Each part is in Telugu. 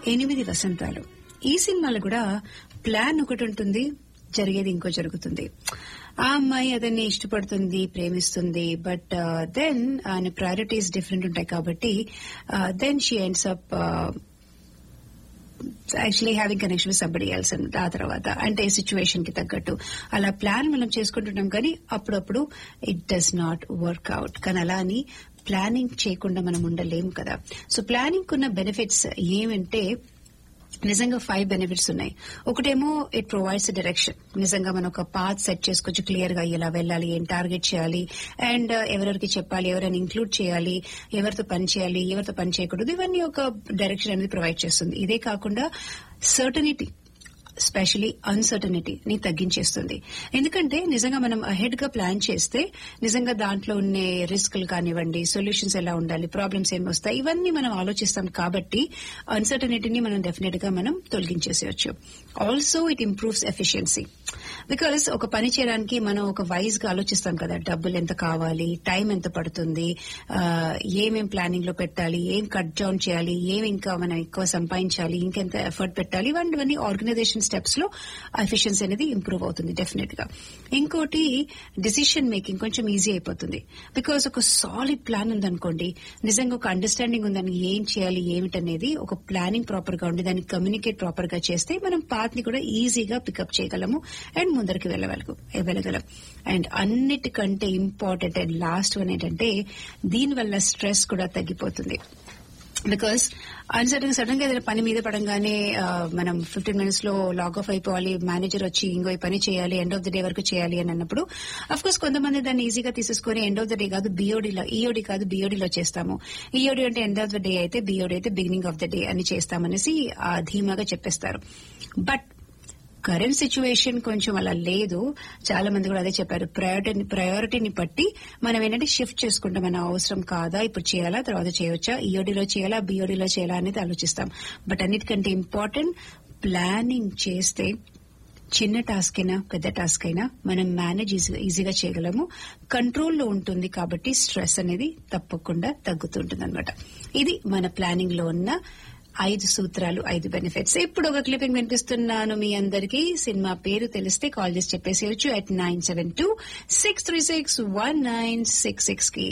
ఎనిమిది వసంతాలు ఈ సినిమాలో కూడా ప్లాన్ ఒకటి ఉంటుంది జరిగేది ఇంకో జరుగుతుంది ఆ అమ్మాయి అతన్ని ఇష్టపడుతుంది ప్రేమిస్తుంది బట్ దెన్ ఆయన ప్రయారిటీస్ డిఫరెంట్ ఉంటాయి కాబట్టి then she ends up actually having connection with somebody else ఆ తర్వాత అంటే సిచ్యువేషన్ కి తగ్గట్టు అలా ప్లాన్ మనం చేసుకుంటున్నాం కానీ అప్పుడప్పుడు it does not work out కానీ అలా అని ప్లానింగ్ చేయకుండా మనం ఉండలేము కదా సో ప్లానింగ్ కున్న బెనిఫిట్స్ ఏమంటే నిజంగా ఫైవ్ బెనిఫిట్స్ ఉన్నాయి ఒకటేమో ఇట్ ప్రొవైడ్స్ డైరెక్షన్ నిజంగా మనం ఒక పాత్ సెట్ చేసుకోవచ్చు క్లియర్ గా ఎలా వెళ్ళాలి ఏం టార్గెట్ చేయాలి అండ్ ఎవరెవరికి చెప్పాలి ఎవరైనా ఇంక్లూడ్ చేయాలి ఎవరితో పని చేయాలి ఎవరితో పని చేయకూడదు ఇవన్నీ ఒక డైరెక్షన్ అనేది ప్రొవైడ్ చేస్తుంది ఇదే కాకుండా సర్టనిటీ స్పెషలీ అన్సర్టనిటీని తగ్గించేస్తుంది ఎందుకంటే నిజంగా మనం అహెడ్ గా ప్లాన్ చేస్తే నిజంగా దాంట్లో ఉండే రిస్క్లు కానివ్వండి సొల్యూషన్స్ ఎలా ఉండాలి ప్రాబ్లమ్స్ ఏమి వస్తాయి ఇవన్నీ మనం ఆలోచిస్తాం కాబట్టి అన్సర్టనిటీని మనం డెఫినెట్ గా మనం తొలగించేసేయచ్చు also it improves efficiency because ఒక పని చేయడానికి మనం ఒక వైజ్ గా ఆలోచిస్తాం కదా డబ్బులు ఎంత కావాలి టైం ఎంత పడుతుంది ఏమేం ప్లానింగ్ లో పెట్టాలి ఏం కట్ డౌన్ చేయాలి ఏం ఇంకా మనం ఎక్కువ సంపాదించాలి ఇంకెంత ఎఫర్ట్ పెట్టాలి ఇవన్నీ ఆర్గనైజేషన్ స్టెప్స్ లో ఎఫిషియన్సీ అనేది ఇంప్రూవ్ అవుతుంది డెఫినెట్ గా ఇంకోటి డిసిషన్ మేకింగ్ కొంచెం ఈజీ అయిపోతుంది బికాస్ ఒక సాలిడ్ ప్లాన్ ఉందనుకోండి నిజంగా ఒక అండర్స్టాండింగ్ ఉందని ఏం చేయాలి ఏమిటనేది ఒక ప్లానింగ్ ప్రాపర్ గా ఉండి దాన్ని కమ్యూనికేట్ ప్రాపర్ గా చేస్తే మనం పాత్ ని కూడా ఈజీగా పికప్ చేయగలము అండ్ ముందరికి వెళ్ళగలము వెళ్ళగలం అండ్ అన్నిటికంటే ఇంపార్టెంట్ అండ్ లాస్ట్ వన్ ఏంటంటే దీనివల్ల స్ట్రెస్ కూడా తగ్గిపోతుంది బికాస్ అన్సర్టన్ సడన్ గా ఏదైనా పని మీద పడంగానే మనం ఫిఫ్టీన్ మినిట్స్ లో లాగ్ ఆఫ్ అయిపోవాలి మేనేజర్ వచ్చి ఇంకో ఈ పని చేయాలి ఎండ్ ఆఫ్ ద డే వరకు చేయాలి అని అన్నప్పుడు అఫ్ కోర్స్ కొంతమంది దాన్ని ఈజీగా తీసేసుకుని ఎండ్ ఆఫ్ ద డే కాదు బీఓడీలో ఈఓడి కాదు బీఓడీలో చేస్తాము ఈఓడి అంటే ఎండ్ ఆఫ్ ద డే అయితే బీఓడి అయితే బిగినింగ్ ఆఫ్ ద డే అని చేస్తామనేసి ధీమాగా చెప్పేస్తారు బట్ కరెంట్ సిచ్యువేషన్ కొంచెం అలా లేదు చాలా మంది కూడా అదే చెప్పారు ప్రయారిటీ ప్రయారిటీని బట్టి మనం ఏంటంటే షిఫ్ట్ చేసుకుంటాం మన అవసరం కాదా ఇప్పుడు చేయాలా తర్వాత చేయవచ్చా ఈఓడిలో చేయాలా బీఓడిలో చేయాలా అనేది ఆలోచిస్తాం బట్ అన్నిటికంటే ఇంపార్టెంట్ ప్లానింగ్ చేస్తే చిన్న టాస్క్ అయినా పెద్ద టాస్క్ అయినా మనం మేనేజ్ ఈజీగా చేయగలము కంట్రోల్లో ఉంటుంది కాబట్టి స్ట్రెస్ అనేది తప్పకుండా తగ్గుతుంటుంది అనమాట ఇది మన ప్లానింగ్ లో ఉన్న ఐదు సూత్రాలు ఐదు బెనిఫిట్స్ ఇప్పుడు ఒక క్లిపింగ్ వినిపిస్తున్నాను మీ అందరికి సినిమా పేరు తెలిస్తే కాల్ చేసి చెప్పేసేయచ్చు at nine seven two six three six one nine six six కి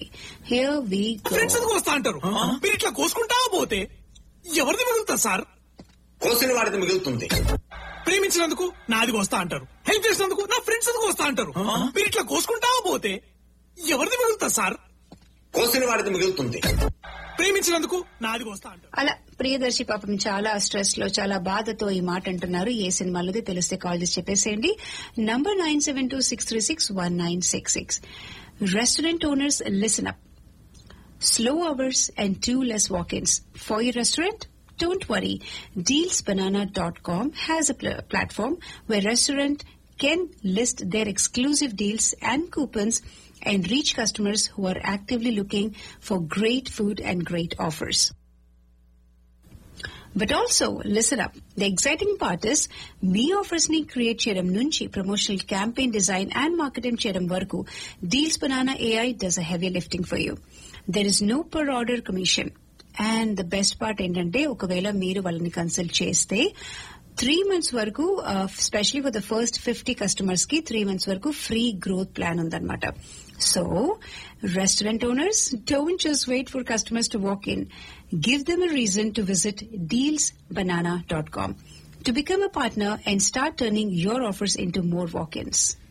హియర్ వి ఫ్రెండ్స్ ఎందుకు వస్తా అంటారు మీరు ఇట్లా కోసుకుంటా పోతే ఎవరిది మిగులుతా సార్ కోసిన వాడిది మిగులుతుంది ప్రేమించినందుకు నాది వస్తా అంటారు హెల్ప్ చేసినందుకు నా ఫ్రెండ్స్ ఎందుకు వస్తా అంటారు మీరు ఇట్లా కోసుకుంటా పోతే ఎవరిది మిగులుతా సార్ కోసిన వాడిది మిగులుతుంది ప్రేమించినందుకు నాది వస్తా అంటారు అలా ప్రియదర్శి పాపం చాలా స్ట్రెస్ లో చాలా బాధతో ఈ మాట అంటున్నారు ఏ సినిమాలోది తెలిస్తే కాల్ చేసి చెప్పేసేయండి number nine seven two six three six one nine six six restaurant owners listen up slow hours and two less walk-ins. For your restaurant, don't worry. Dealsbanana.com has a pl- platform where restaurant can list their exclusive deals and coupons and reach customers who are actively looking for great food and great offers. But also, listen up. The exciting part is, మీ ఆఫర్స్ ని క్రియేట్ చేయడం నుంచి promotional campaign design and marketing చేయడం వరకు Deals Banana AI does a heavy lifting for you there is no per order commission and the best part ఏంటంటే ఒకవేళ మీరు వాళ్ళని కన్సల్ట్ చేస్తే త్రీ మంత్స్ వరకు specially for the first fifty customers కి త్రీ మంత్స్ వరకు ఫ్రీ గ్రోత్ ప్లాన్ ఉందన్నమాట so restaurant owners don't just wait for customers to walk in give them a reason to visit Deals Banana dot com to become a partner and start turning your offers into more walk-ins.